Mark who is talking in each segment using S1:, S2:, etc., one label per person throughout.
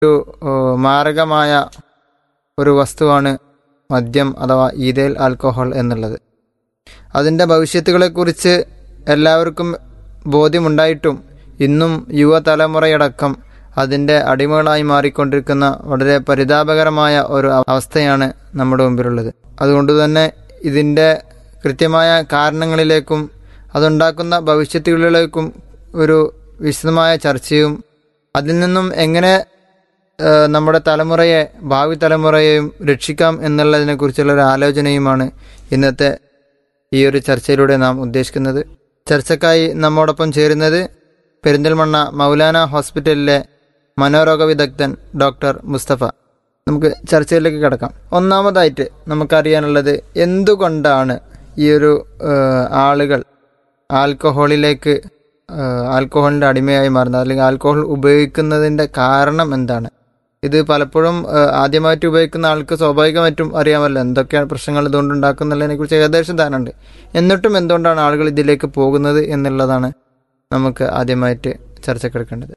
S1: ഒരു ഏഹ്, മാരകമായ ഒരു വസ്തുവാണ് മദ്യം അഥവാ ഈതേൽ ആൽക്കഹോൾ എന്നുള്ളത് അതിൻ്റെ ഭവിഷ്യത്തുകളെക്കുറിച്ച് എല്ലാവർക്കും ബോധ്യമുണ്ടായിട്ടും ഇന്നും യുവതലമുറയടക്കം അതിൻ്റെ അടിമകളായി മാറിക്കൊണ്ടിരിക്കുന്ന വളരെ പരിതാപകരമായ ഒരു അവസ്ഥയാണ് നമ്മുടെ മുമ്പിലുള്ളത് അതുകൊണ്ട് തന്നെ ഇതിൻ്റെ കൃത്യമായ കാരണങ്ങളിലേക്കും അതുണ്ടാക്കുന്ന ഭവിഷ്യത്തുകളിലേക്കും ഒരു വിശദമായ ചർച്ചയും അതിൽ നിന്നും എങ്ങനെ ഏഹ്, നമ്മുടെ തലമുറയെ ഭാവി തലമുറയെയും രക്ഷിക്കാം എന്നുള്ളതിനെക്കുറിച്ചുള്ള ഒരു ആലോചനയുമാണ് ഇന്നത്തെ ഈ ഒരു ചർച്ചയിലൂടെ നാം ഉദ്ദേശിക്കുന്നത് ചർച്ചക്കായി നമ്മോടൊപ്പം ചേരുന്നത് പെരിന്തൽമണ്ണ മൗലാന ഹോസ്പിറ്റലിലെ മനോരോഗ വിദഗ്ധൻ ഡോക്ടർ മുസ്തഫ നമുക്ക് ചർച്ചയിലേക്ക് കിടക്കാം ഒന്നാമതായിട്ട് നമുക്കറിയാനുള്ളത് എന്തുകൊണ്ടാണ് ഈ ഒരു ഏഹ്, ആളുകൾ ആൽക്കഹോളിലേക്ക് ഏഹ്, ആൽക്കഹോളിൻ്റെ അടിമയായി മാറുന്നത് അല്ലെങ്കിൽ ആൽക്കഹോൾ ഉപയോഗിക്കുന്നതിൻ്റെ കാരണം എന്താണ് ഇത് പലപ്പോഴും ഏഹ്, ആദ്യമായിട്ട് ഉപയോഗിക്കുന്ന ആൾക്ക് സ്വാഭാവികമായിട്ടും അറിയാമല്ലോ എന്തൊക്കെയാണ് പ്രശ്നങ്ങൾ ഇതുകൊണ്ട് ഉണ്ടാക്കുന്നതിനെ കുറിച്ച് ഏകദേശം ധാരണ ഉണ്ട് എന്നിട്ടും എന്തുകൊണ്ടാണ് ആളുകൾ ഇതിലേക്ക് പോകുന്നത് എന്നുള്ളതാണ് നമുക്ക് ആദ്യമായിട്ട് ചർച്ചക്കെടുക്കേണ്ടത്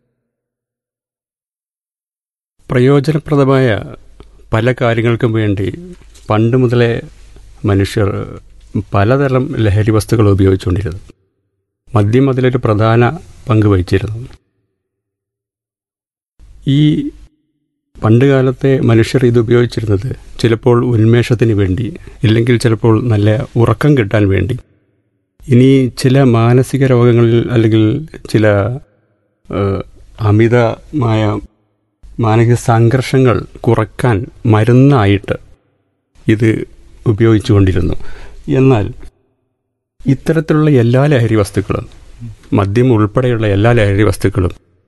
S2: പ്രയോജനപ്രദമായ പല കാര്യങ്ങൾക്കും വേണ്ടി പണ്ട് മുതലേ മനുഷ്യർ പലതരം ലഹരി വസ്തുക്കൾ ഉപയോഗിച്ചുകൊണ്ടിരുന്നു മദ്യം അതിലൊരു പ്രധാന പങ്ക് വഹിച്ചിരുന്നു ഈ പണ്ടുകാലത്തെ മനുഷ്യർ ഇത് ഉപയോഗിച്ചിരുന്നത് ചിലപ്പോൾ ഉന്മേഷത്തിന് വേണ്ടി ഇല്ലെങ്കിൽ ചിലപ്പോൾ നല്ല ഉറക്കം കിട്ടാൻ വേണ്ടി ഇനി ചില മാനസിക രോഗങ്ങളിൽ അല്ലെങ്കിൽ ചില ഏഹ്, അമിതമായ മാനസിക സംഘർഷങ്ങൾ കുറക്കാൻ മരുന്നായിട്ട് ഇത് ഉപയോഗിച്ചുകൊണ്ടിരുന്നു എന്നാൽ ഇത്തരത്തിലുള്ള എല്ലാ ലഹരി വസ്തുക്കളും മദ്യം ഉൾപ്പെടെയുള്ള എല്ലാ ലഹരി വസ്തുക്കളും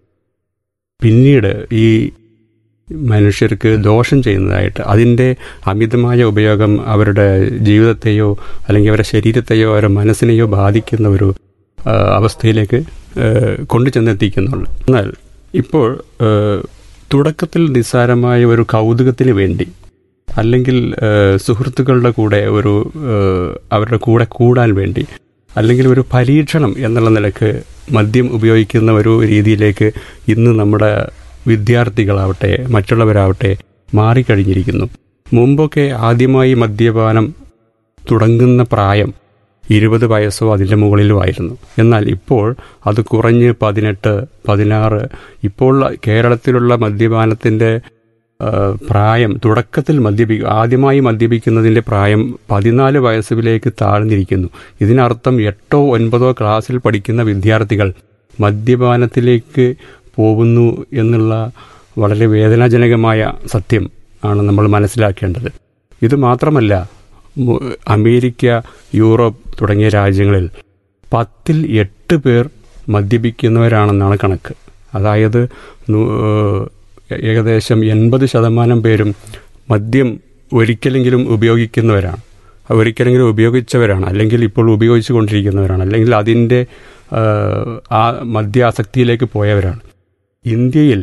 S2: പിന്നീട് ഈ മനുഷ്യർക്ക് ദോഷം ചെയ്യുന്നതായിട്ട് അതിൻ്റെ അമിതമായ ഉപയോഗം അവരുടെ ജീവിതത്തെയോ അല്ലെങ്കിൽ അവരുടെ ശരീരത്തെയോ അവരുടെ മനസ്സിനെയോ ബാധിക്കുന്ന ഒരു ആ, അവസ്ഥയിലേക്ക് ആ, കൊണ്ടു ചെന്നെത്തിക്കുന്നുള്ളു എന്നാൽ ഇപ്പോൾ ആ, തുടക്കത്തിൽ നിസ്സാരമായ ഒരു കൗതുകത്തിന് വേണ്ടി അല്ലെങ്കിൽ ആ, സുഹൃത്തുക്കളുടെ കൂടെ ഒരു ആ, അവരുടെ കൂടെ കൂടാൻ വേണ്ടി അല്ലെങ്കിൽ ഒരു പരീക്ഷണം എന്നുള്ള നിലക്ക് മദ്യം ഉപയോഗിക്കുന്ന ഒരു രീതിയിലേക്ക് ഇന്ന് നമ്മുടെ വിദ്യാർത്ഥികളാവട്ടെ മറ്റുള്ളവരാവട്ടെ മാറിക്കഴിഞ്ഞിരിക്കുന്നു മുമ്പൊക്കെ ആദ്യമായി മദ്യപാനം തുടങ്ങുന്ന പ്രായം ഇരുപത് വയസ്സോ അതിൻ്റെ മുകളിലോ ആയിരുന്നു എന്നാൽ ഇപ്പോൾ അത് കുറഞ്ഞ് പതിനെട്ട് പതിനാറ് ഇപ്പോൾ കേരളത്തിലുള്ള മദ്യപാനത്തിൻ്റെ ആ, പ്രായം തുടക്കത്തിൽ മദ്യപി ആദ്യമായി മദ്യപിക്കുന്നതിൻ്റെ പ്രായം പതിനാല് വയസ്സിലേക്ക് താഴ്ന്നിരിക്കുന്നു ഇതിനർത്ഥം എട്ടോ ഒൻപതോ ക്ലാസ്സിൽ പഠിക്കുന്ന വിദ്യാർത്ഥികൾ മദ്യപാനത്തിലേക്ക് പോകുന്നു എന്നുള്ള വളരെ വേദനാജനകമായ സത്യം ആണ് നമ്മൾ മനസ്സിലാക്കേണ്ടത് ഇത് മാത്രമല്ല മു- അമേരിക്ക യൂറോപ്പ് തുടങ്ങിയ രാജ്യങ്ങളിൽ പത്തിൽ എട്ട് പേർ മദ്യപിക്കുന്നവരാണെന്നാണ് കണക്ക് അതായത് നൂ- ഏഹ് ഏകദേശം എൺപത് ശതമാനം പേരും മദ്യം ഒരിക്കലെങ്കിലും ഉപയോഗിക്കുന്നവരാണ് ഒരിക്കലെങ്കിലും ഉപയോഗിച്ചവരാണ് അല്ലെങ്കിൽ ഇപ്പോൾ ഉപയോഗിച്ചു കൊണ്ടിരിക്കുന്നവരാണ് അല്ലെങ്കിൽ അതിൻ്റെ ഏഹ്, ആ മദ്യാസക്തിയിലേക്ക് പോയവരാണ് ഇന്ത്യയിൽ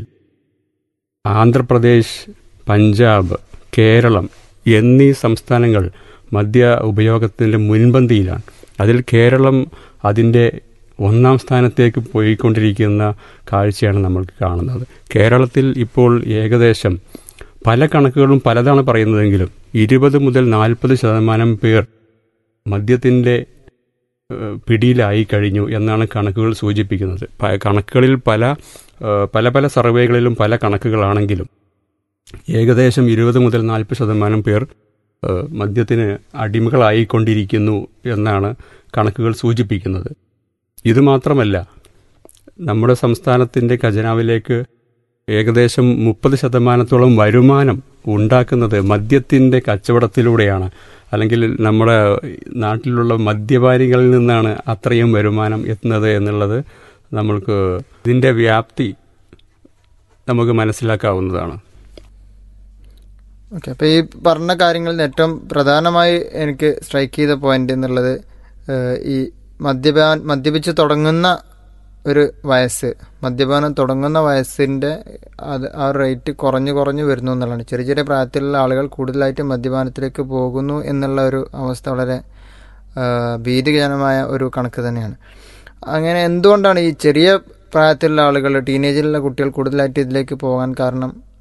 S2: ആന്ധ്രാപ്രദേശ് പഞ്ചാബ് കേരളം എന്നീ സംസ്ഥാനങ്ങൾ മദ്യ ഉപയോഗത്തിൻ്റെ മുൻപന്തിയിലാണ് അതിൽ കേരളം അതിൻ്റെ ഒന്നാം സ്ഥാനത്തേക്ക് പോയിക്കൊണ്ടിരിക്കുന്ന കാഴ്ചയാണ് നമ്മൾക്ക് കാണുന്നത് കേരളത്തിൽ ഇപ്പോൾ ഏകദേശം പല കണക്കുകളും പലതാണ് പറയുന്നതെങ്കിലും ഇരുപത് മുതൽ നാൽപ്പത് ശതമാനം പേർ മദ്യത്തിൻ്റെ ഏഹ്, പിടിയിലായി കഴിഞ്ഞു എന്നാണ് കണക്കുകൾ സൂചിപ്പിക്കുന്നത് പ- കണക്കുകളിൽ പല ഏഹ്, പല പല സർവേകളിലും പല കണക്കുകളാണെങ്കിലും ഏകദേശം ഇരുപത് മുതൽ നാൽപ്പത് ശതമാനം പേർ ഏഹ്, മദ്യത്തിന് അടിമകളായിക്കൊണ്ടിരിക്കുന്നു എന്നാണ് കണക്കുകൾ സൂചിപ്പിക്കുന്നത് ഇത് മാത്രമല്ല നമ്മുടെ സംസ്ഥാനത്തിൻ്റെ ഖജനാവിലേക്ക് ഏകദേശം മുപ്പത് ശതമാനത്തോളം വരുമാനം ഉണ്ടാക്കുന്നത് മദ്യത്തിൻ്റെ കച്ചവടത്തിലൂടെയാണ് അല്ലെങ്കിൽ നമ്മുടെ നാട്ടിലുള്ള മദ്യപാനികളിൽ നിന്നാണ് അത്രയും വരുമാനം എത്തുന്നത് എന്നുള്ളത് നമ്മൾക്ക് ഇതിൻ്റെ വ്യാപ്തി നമുക്ക് മനസ്സിലാക്കാവുന്നതാണ്
S1: ഓക്കെ അപ്പോൾ ഈ പറഞ്ഞ കാര്യങ്ങളിൽ നിന്ന് ഏറ്റവും പ്രധാനമായി എനിക്ക് സ്ട്രൈക്ക് ചെയ്ത പോയിന്റ് എന്നുള്ളത് ഏഹ്, ഈ മദ്യപാൻ മദ്യപിച്ച് തുടങ്ങുന്ന ഒരു വയസ്സ് മദ്യപാനം തുടങ്ങുന്ന വയസ്സിൻ്റെ അത് ആ റേറ്റ് കുറഞ്ഞു കുറഞ്ഞു വരുന്നു എന്നുള്ളതാണ് ചെറിയ ചെറിയ പ്രായത്തിലുള്ള ആളുകൾ കൂടുതലായിട്ട് മദ്യപാനത്തിലേക്ക് പോകുന്നു എന്നുള്ള ഒരു അവസ്ഥ വളരെ ഏഹ്, ഭീതിജനമായ ഒരു കണക്ക് തന്നെയാണ് അങ്ങനെ എന്തുകൊണ്ടാണ് ഈ ചെറിയ പ്രായത്തിലുള്ള ആളുകൾ ടീനേജിലുള്ള കുട്ടികൾ കൂടുതലായിട്ട് ഇതിലേക്ക് പോകാൻ കാരണം